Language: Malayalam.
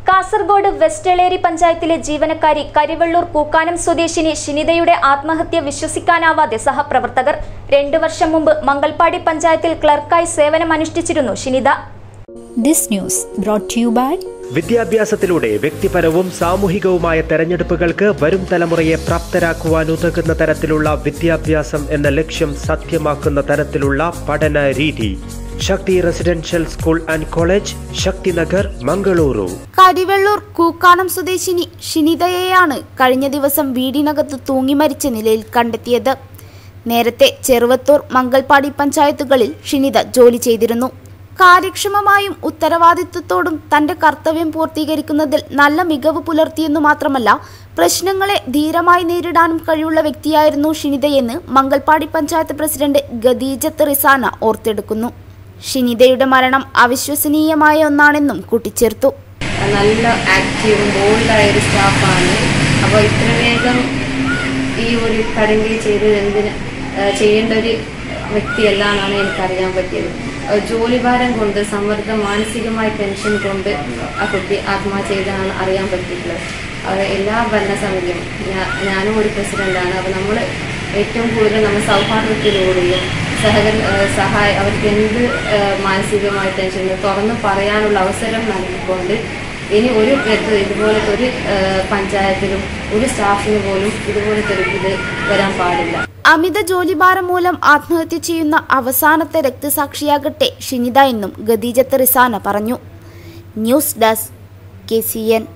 കാസർഗോഡ് വെസ്റ്റേളേരി പഞ്ചായത്തിലെ ജീവനക്കാരി കരിവെള്ളൂർ പൂക്കാനം സ്വദേശിനി ഷിനിതയുടെ ആത്മഹത്യ വിശ്വസിക്കാനാവാതെ സഹപ്രവർത്തകർ രണ്ടു വർഷം മുമ്പ് മംഗൽപാടി പഞ്ചായത്തിൽ ക്ലർക്കായി സേവനമനുഷ്ഠിച്ചിരുന്നു Shinitha This news brought to you by വിദ്യാഭ്യാസത്തിലൂടെ വ്യക്തിപരവും സാമൂഹികവുമായ തെരഞ്ഞെടുപ്പുകൾക്ക് വരും തലമുറയെ പ്രാപ്തരാക്കുവാൻ ഉതകുന്ന തരത്തിലുള്ള വിദ്യാഭ്യാസം എന്ന ലക്ഷ്യം സത്യമാക്കുന്ന തരത്തിലുള്ള പഠന രീതി Shakthi residential school and college Shakthinagar Mangaluru Karivellur Kookkanam സ്വദേശിനി ഷിനിതയെയാണ് കഴിഞ്ഞ ദിവസം വീടിനകത്ത് തൂങ്ങി മരിച്ച നിലയിൽ കണ്ടെത്തിയത് നേരത്തെ ചെറുവത്തൂർ മംഗൾപാടി പഞ്ചായത്തുകളിൽ ഷിനിത ജോലി ചെയ്തിരുന്നു കാര്യക്ഷമമായും ഉത്തരവാദിത്വത്തോടും തന്റെ കർത്തവ്യം പൂർത്തീകരിക്കുന്നതിൽ നല്ല മികവ് പുലർത്തിയെന്നു മാത്രമല്ല പ്രശ്നങ്ങളെ ധീരമായി നേരിടാനും കഴിവുള്ള വ്യക്തിയായിരുന്നു ഷിനിതയെന്ന് മംഗൾപാടി പഞ്ചായത്ത് പ്രസിഡന്റ് ഖദീജത്ത് റിസാന ഓർത്തെടുക്കുന്നു ഷിനിതയുടെ മരണം അവിശ്വസനീയമായ ഒന്നാണെന്നും കൂട്ടിച്ചേർത്തു നല്ല ആക്റ്റീവും ബോൾഡായ ഒരു സ്റ്റാഫാണ് അപ്പോൾ ഇത്ര വേഗം ഈ ഒരു കടങ്കി ചെയ്തത് എന്തിന് ആ, ചെയ്യേണ്ട ഒരു വ്യക്തിയല്ല എന്നാണ് എനിക്കറിയാൻ പറ്റിയത് ആ, ജോലിഭാരം കൊണ്ട് സമ്മർദ്ദം മാനസികമായ ടെൻഷൻ കൊണ്ട് ആ കുട്ടി ആത്മഹത്യ ചെയ്തതാണ് അറിയാൻ പറ്റിയിട്ടുള്ളത് അത് എല്ലാ ഭരണസമിതിയും ഞാ- ഞാനും ഒരു പ്രസിഡന്റാണ് അപ്പോൾ നമ്മൾ ഏറ്റവും കൂടുതൽ നമ്മൾ സൗഹാർദ്ദത്തിലൂടെയും സഹകര ആ, സഹായ അവർക്ക് എന്ത് ആ, മാനസികമായ ടെൻഷൻ തുറന്ന് പറയാനുള്ള അവസരം നൽകിക്കൊണ്ട് ഇനി ഒരു വ്യക്തി ഇതുപോലത്തെ ഒരു ആ, പഞ്ചായത്തിലും ഒരു സ്റ്റാഫിന് പോലും ഇതുപോലത്തെ ഒരു ഇത് വരാൻ പാടില്ല അമിത ജോലിഭാരം മൂലം ആത്മഹത്യ ചെയ്യുന്ന അവസാനത്തെ രക്തസാക്ഷിയാകട്ടെ ഷിനിത എന്നും ഖദീജത്ത് റിസാന പറഞ്ഞു news desk K C N